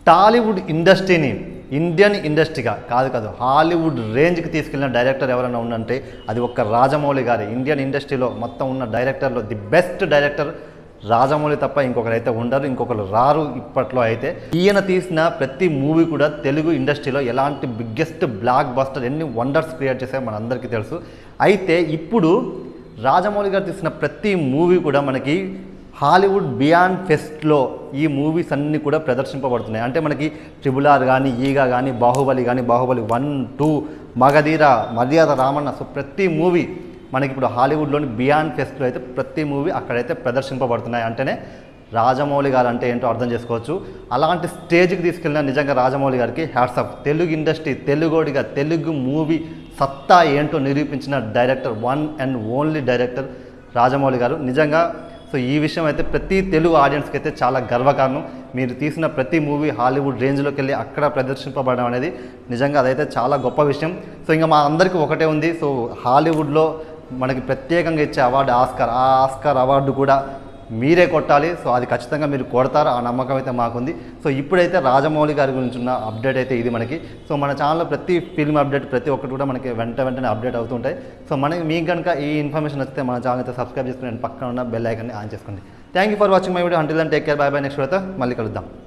టాలీవుడ్ ఇండస్ట్రీని ఇండియన్ ఇండస్ట్రీగా కాదు కాదు హాలీవుడ్ రేంజ్కి తీసుకెళ్ళిన డైరెక్టర్ ఎవరైనా ఉందంటే అది ఒక్క రాజమౌళి గారి ఇండియన్ ఇండస్ట్రీలో మొత్తం ఉన్న డైరెక్టర్లో ది బెస్ట్ డైరెక్టర్ రాజమౌళి తప్ప ఇంకొకరు అయితే ఉండరు ఇంకొకరు రారు ఇప్పట్లో అయితే ఈయన తీసిన ప్రతి మూవీ కూడా తెలుగు ఇండస్ట్రీలో ఎలాంటి బిగ్గెస్ట్ బ్లాక్ బస్టర్ ఎన్ని వండర్స్ క్రియేట్ చేశాయో మనందరికీ తెలుసు అయితే ఇప్పుడు రాజమౌళి గారు తీసిన ప్రతి మూవీ కూడా మనకి హాలీవుడ్ బియాండ్ ఫెస్ట్లో ఈ మూవీస్ అన్నీ కూడా ప్రదర్శింపబడుతున్నాయి అంటే మనకి ట్రిబుల్ ఆర్ కానీ ఈగా కానీ బాహుబలి కానీ బాహుబలి వన్ టూ మగధీర మర్యాద రామన్న సో ప్రతి మూవీ మనకి ఇప్పుడు హాలీవుడ్లోని బియాండ్ ఫెస్ట్లో అయితే ప్రతి మూవీ అక్కడైతే ప్రదర్శింపబడుతున్నాయి అంటేనే రాజమౌళి గారు అంటే ఏంటో అర్థం చేసుకోవచ్చు అలాంటి స్టేజ్కి తీసుకెళ్ళిన నిజంగా రాజమౌళి గారికి హ్యాట్సప్ తెలుగు ఇండస్ట్రీ తెలుగోడిగా తెలుగు మూవీ సత్తా ఏంటో నిరూపించిన director one and only director Rajamouli garu నిజంగా సో ఈ విషయం అయితే ప్రతి తెలుగు ఆడియన్స్కి అయితే చాలా గర్వకారణం మీరు తీసిన ప్రతి మూవీ హాలీవుడ్ రేంజ్లోకి వెళ్ళి అక్కడ ప్రదర్శింపబడడం అనేది నిజంగా అదైతే చాలా గొప్ప విషయం సో ఇంకా మా అందరికీ ఒకటే ఉంది సో హాలీవుడ్లో మనకి ప్రత్యేకంగా ఇచ్చే అవార్డు ఆస్కార్ ఆ ఆస్కార్ అవార్డు కూడా మీరే కొట్టాలి సో అది ఖచ్చితంగా మీరు కొడతారు ఆ నమ్మకం అయితే మాకుంది సో ఇప్పుడైతే రాజమౌళి గారి గురించి ఉన్న అప్డేట్ అయితే ఇది మనకి సో మన ఛానల్లో ప్రతి ఫిల్మ్ అప్డేట్ ప్రతి ఒక్కటి కూడా మనకి వెంట వెంటనే అప్డేట్ అవుతుంటాయి సో మనకి మీకు కనుక ఈ ఇన్ఫర్మేషన్ వస్తే మన ఛానల్ అయితే సబ్స్క్రైబ్ చేసుకుని పక్కన ఉన్న బెల్ ఐకాన్ని ఆన్ చేసుకోండి thank you for watching my video until then take care bye bye next వీడియోతో మళ్ళీ కలుద్దాం